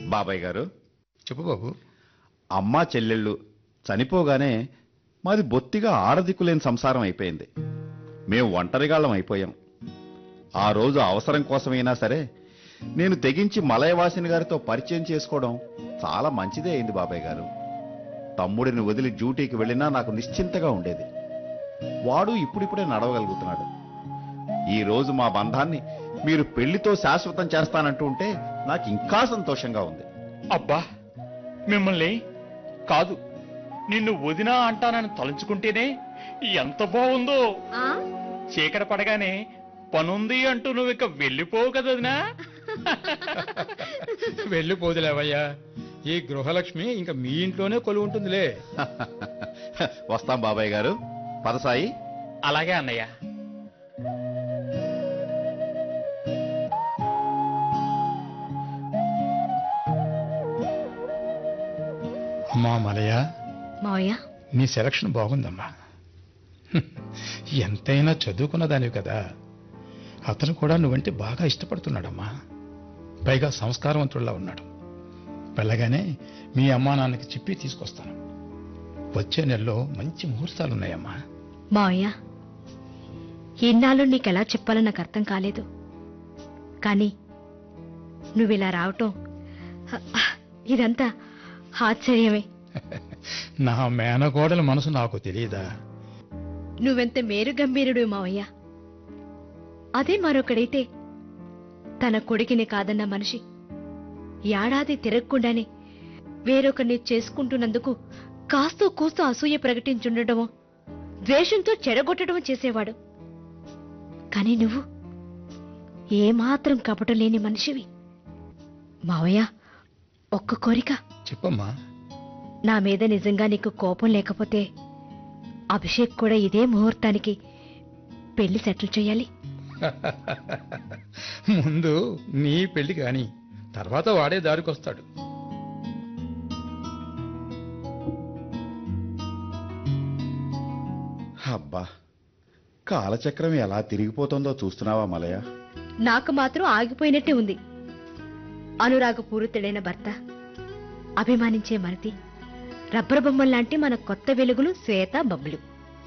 బాబాయ్ గారు చెప్పు బాబు అమ్మా చెల్లెళ్ళు చనిపోగానే మాది బొత్తిగా ఆడదిక్కులేని సంసారం అయిపోయింది మేము ఒంటరిగాళ్ళం అయిపోయాం ఆ రోజు అవసరం కోసమైనా సరే నేను తెగించి మలయవాసిని గారితో పరిచయం చేసుకోవడం చాలా మంచిదే అయింది బాబాయ్ గారు తమ్ముడిని వదిలి డ్యూటీకి వెళ్ళినా నాకు నిశ్చింతగా ఉండేది వాడు ఇప్పుడిప్పుడే నడవగలుగుతున్నాడు ఈ రోజు మా బంధాన్ని మీరు పెళ్లితో శాశ్వతం చేస్తానంటూ ఉంటే నాకు ఇంకా సంతోషంగా ఉంది అబ్బా మిమ్మల్ని కాదు నిన్ను వదినా అంటానని తలుచుకుంటేనే ఎంత బాగుందో ఆ చీకటి పడగానే పనుంది అంటూ నువ్వు ఇక వెళ్ళిపోవు కదా వదినా వెళ్ళిపోదులేవయ్యా ఈ గృహలక్ష్మి ఇంకా మీ ఇంట్లోనే కొలు ఉంటుందిలే వస్తాం బాబాయ్ గారు పదసాయి అలాగే అన్నయ్య అమ్మా మలయ మావయ్య నీ సెలక్షన్ బాగుందమ్మా హ్మ్. ఎంతైనా చదువుకున్న దానివి కదా అతను కూడా నువ్వంటే బాగా ఇష్టపడుతున్నాడమ్మా పైగా సంస్కారవంతుడిలా ఉన్నాడు వెళ్ళగానే మీ అమ్మా నాన్నకి చెప్పి తీసుకొస్తాను వచ్చే నెలలో మంచి ముహూర్తాలు ఉన్నాయమ్మా మావయ్య ఇన్నాళ్ళు నీకెలా చెప్పాలో నాకు అర్థం కాలేదు కానీ నువ్విలా రావటం హ, ఇదంతా ఆశ్చర్యమే నా మేనకోడల మనసు నాకు తెలియదా నువ్వెంత మేరు గంభీరుడు మావయ్య అదే మరొకడైతే తన కొడుకుని కాదన్న మనిషి ఏడాది తిరగకుండానే వేరొకరిని చేసుకుంటున్నందుకు కాస్తో కూస్తో అసూయ ప్రకటించుండటమో ద్వేషంతో చెడగొట్టడమో చేసేవాడు కాని నువ్వు ఏమాత్రం కపటం లేని మనిషివి మావయ్య ఒక్క కోరిక చెప్పమ్మా నా మీద నిజంగా నీకు కోపం లేకపోతే అభిషేక్ కూడా ఇదే ముహూర్తానికి పెళ్లి సెటిల్ చేయాలి ముందు నీ పెళ్లి కాని తర్వాత వాడే దారికొస్తాడు అబ్బా కాలచక్రం ఎలా తిరిగిపోతుందో చూస్తున్నావా మలయ నాకు మాత్రం ఆగిపోయినట్టే ఉంది అనురాగ పూరితుడైన భర్త అభిమానించే మరతి రబ్బర్ బొమ్మల్లాంటి మన కొత్త వెలుగులు శ్వేత బబ్బులు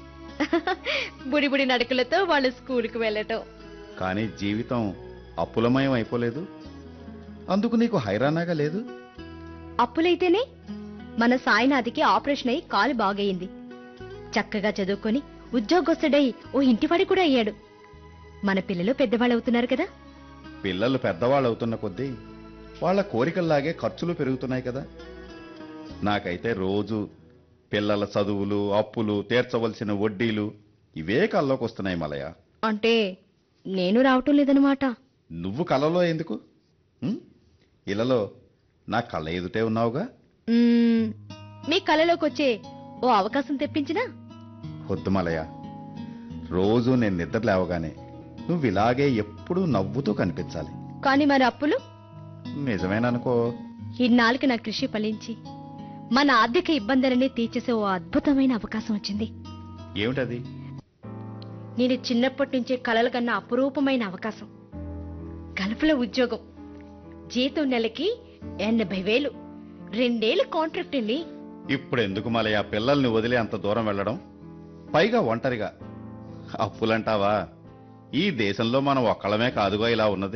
బుడిబుడి నడకలతో వాళ్ళు స్కూల్కి వెళ్ళటం కానీ జీవితం అప్పులమయం అయిపోలేదు అందుకు నీకు హైరానాగా లేదు అప్పులైతేనే మన సాయినాథికి ఆపరేషన్ అయి కాలు బాగయింది చక్కగా చదువుకొని ఉద్యోగస్తుడై ఓ ఇంటివాడి కూడా అయ్యాడు మన పిల్లలు పెద్దవాళ్ళు అవుతున్నారు కదా పిల్లలు పెద్దవాళ్ళు అవుతున్న కొద్దీ వాళ్ళ కోరికల్లాగే ఖర్చులు పెరుగుతున్నాయి కదా నాకైతే రోజు పిల్లల చదువులు అప్పులు తీర్చవలసిన వడ్డీలు ఇవే కల్లోకి వస్తున్నాయి మలయ అంటే నేను రావటం లేదనమాట నువ్వు కలలో ఎందుకు ఉం? ఇలలో నా కళ్ళ ఎదుటే ఉన్నావుగా మ్మ్, మీ కళలోకి వచ్చే ఓ అవకాశం తెప్పించినా వద్దు మలయ రోజు నేను నిద్ర లేవగానే నువ్వు ఇలాగే ఎప్పుడూ నవ్వుతూ కనిపించాలి కానీ మరి అప్పులు నిజమేననుకో ఇన్నాళ్ళకి నా కృషి ఫలించి మన ఆర్థిక ఇబ్బందులన్నీ తీర్చేసే ఓ అద్భుతమైన అవకాశం వచ్చింది ఏమిటది నేను చిన్నప్పటి నుంచే కలలు కన్నా అపురూపమైన అవకాశం గల్ఫ్లో ఉద్యోగం జీతం నెలకి ఎనభై వేలు రెండేళ్ల కాంట్రాక్ట్ అండి ఇప్పుడు ఎందుకు మలయ పిల్లల్ని వదిలి అంత దూరం వెళ్ళడం పైగా ఒంటరిగా అప్పులంటావా ఈ దేశంలో మనం ఒక్కళ్ళమే కాదుగా ఇలా ఉన్నది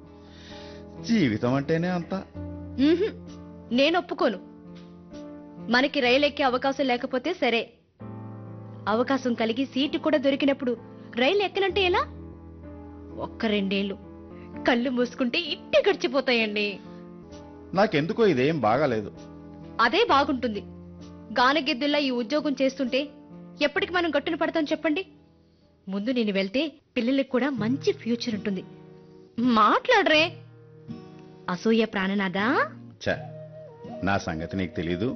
జీవితం అంటేనే అంత మ్మ్హ్మ్. నేను ఒప్పుకోను మనకి రైలు ఎక్కే అవకాశం లేకపోతే సరే అవకాశం కలిగి సీటు కూడా దొరికినప్పుడు రైలు ఎక్కనంటే ఎలా ఒక్క రెండేళ్లు కళ్ళు మూసుకుంటే ఇట్టి గడిచిపోతాయండి నాకెందుకో ఇదేం బాగాలేదు అదే బాగుంటుంది గానగిద్దుల్లా ఈ ఉద్యోగం చేస్తుంటే ఎప్పటికి మనం గట్టున పడతాం చెప్పండి ముందు నేను వెళ్తే పిల్లలకి కూడా మంచి ఫ్యూచర్ ఉంటుంది మాట్లాడరే అసూయ ప్రాణనాదా ఛ నా సంగతి నీకు తెలీదు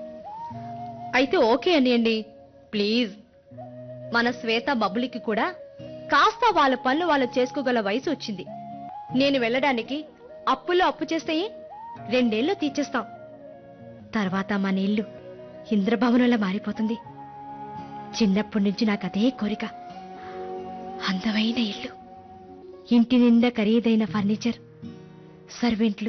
అయితే ఓకే అనియండి ప్లీజ్ మన శ్వేత బబ్బులికి కూడా కాస్త వాళ్ళ పనులు వాళ్ళు చేసుకోగల వయసు వచ్చింది నేను వెళ్ళడానికి అప్పుల్లో అప్పు చేస్తే రెండేళ్ళు తీర్చేస్తాం తర్వాత మన ఇల్లు ఇంద్రభవనంలా మారిపోతుంది చిన్నప్పటి నుంచి నాకు అదే కోరిక అందమైన ఇల్లు ఇంటి నిండా ఖరీదైన ఫర్నిచర్ సర్వెంట్లు